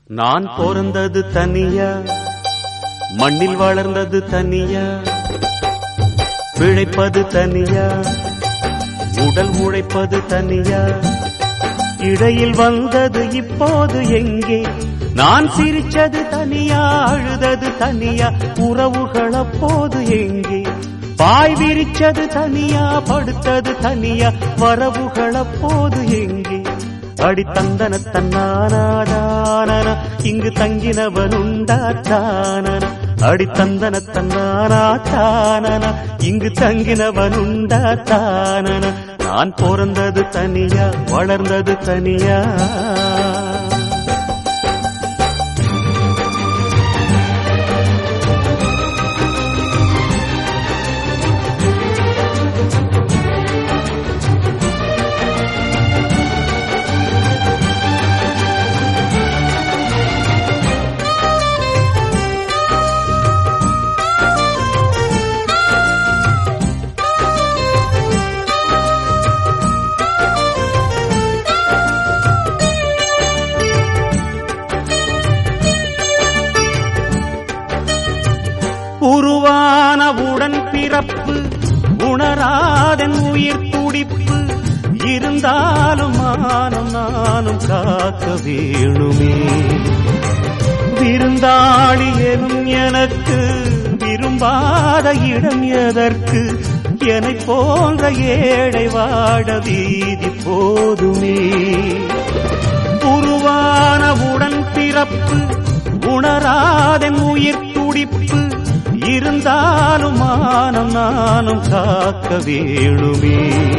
நான் பிறந்தது தனியா மண்ணில் வளர்ந்தது தனியா பிழைப்பது தனியா உடல் உழைப்பது தனியா இடையில் வந்தது இப்போது எங்கே நான் சிரிச்சது தனியா அழுதது தனியா உறவுகள் அப்போது எங்கே பாய் விரிச்சது தனியா படுத்தது தனியா வரவுகள் அப்போது எங்கே அடி தந்தன தன்னானாதானன இங்கு தங்கினவன் உண்டாத்தானன அடி தந்தன தன்னானா தானன இங்கு தங்கினவன் உண்டாத்தானன நான் பிறந்தது தனியா வளர்ந்தது தனியா உருவானவுடன் பிறப்பு உணராதன் உயிர் துடிப்பு இருந்தாலும் மானம் நானும் காக்க வேணுமே விருந்தாளி எனும் எனக்கு விரும்பாத இடம் எதற்கு என்னை போன்ற ஏழை வாட வீதி போதுமே உருவானவுடன் பிறப்பு உணராதன் உயிர் துடிப்பு இருந்தாலும் மானம் நானும் காக்க வேணுமே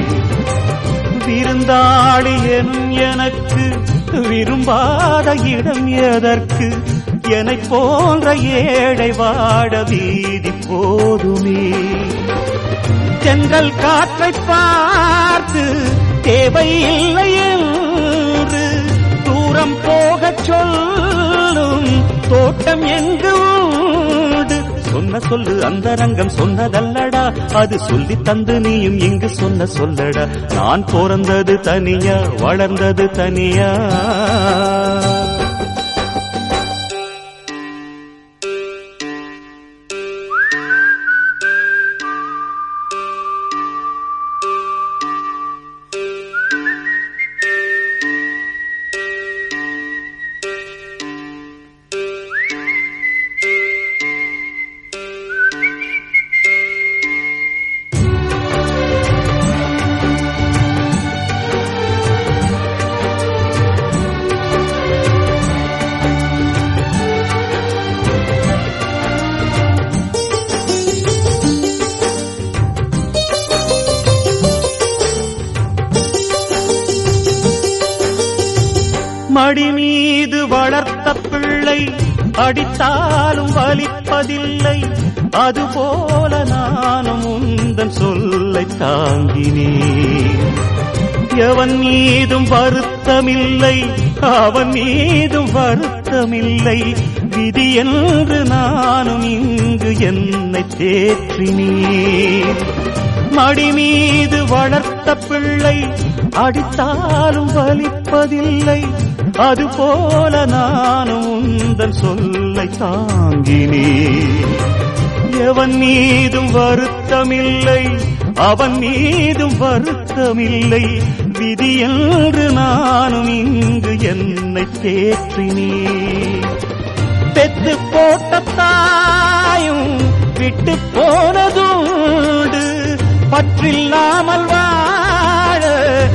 விருந்தாளி எனும் எனக்கு விரும்பாத இடம் எதற்கு என்னை போன்ற ஏழை வாட வீதி போதுமே தென்றல் காற்றை பார்த்து தேவையில்லை என்று தூரம் போகச் சொல்லும் தோட்டம் எங்கு உண்டு சொன்ன சொல்லு அந்த ரங்கம் சொன்னதல்லடா அது சொல்லி தந்து நீயும் இங்கு சொன்ன சொல்லடா நான் பிறந்தது தனியா வளர்ந்தது தனியா மடி மீது வளர்த்த பிள்ளை அடித்தாலும் வலிப்பதில்லை அதுபோல நானும் உந்தன் சொல்லை தாங்கினேன் எவன் மீதும் வருத்தமில்லை அவன் மீதும் வருத்தமில்லை விதி என்று நானும் இங்கு என்னை தேற்றினேன் மடி மீது வளர்த்த பிள்ளை அடித்தாலும் வலிப்பதில்லை அதுபோல நானும் உந்தன் சொல்லை தாங்கினேன் எவன் மீதும் வருத்தமில்லை அவன் மீதும் வருத்தமில்லை விதி என்று நானும் இங்கு என்னை தேற்றினேன் பெத்து போட்ட தாயும் விட்டு போனதுண்டு பற்றில்லாமல் வாழ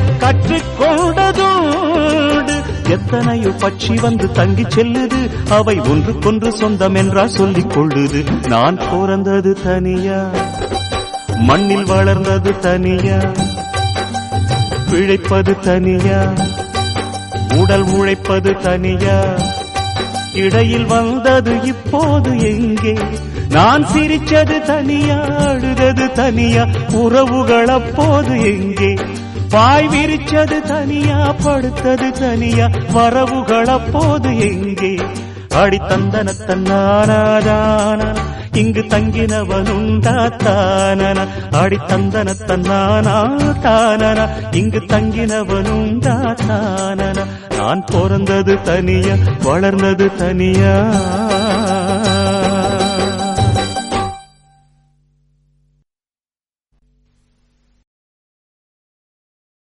கற்றுக்கொண்டதுண்டு எத்தனையோ பட்சி வந்து தங்கி செல்லுது அவை ஒன்றுக்கொன்று சொந்தம் என்றா சொல்லிக் கொள்ளுது நான் பிறந்தது தனியா மண்ணில் வளர்ந்தது தனியா பிழைப்பது தனியா உடல் உழைப்பது தனியா இடையில் வந்தது இப்போது எங்கே நான் சிரிச்சது தனியா அழுதது தனியா உறவுகள் அப்போது எங்கே பாய் விரிச்சது தனியா படுத்தது தனியா வரவுகள் அப்போது எங்கே அடி தந்தன தன்னானாதான இங்கு தங்கினவனுண்டா தானன அடி தந்தன தன்னானா தானன இங்கு தங்கினவனுண்டா தானன நான் பிறந்தது தனியா வளர்ந்தது தனியா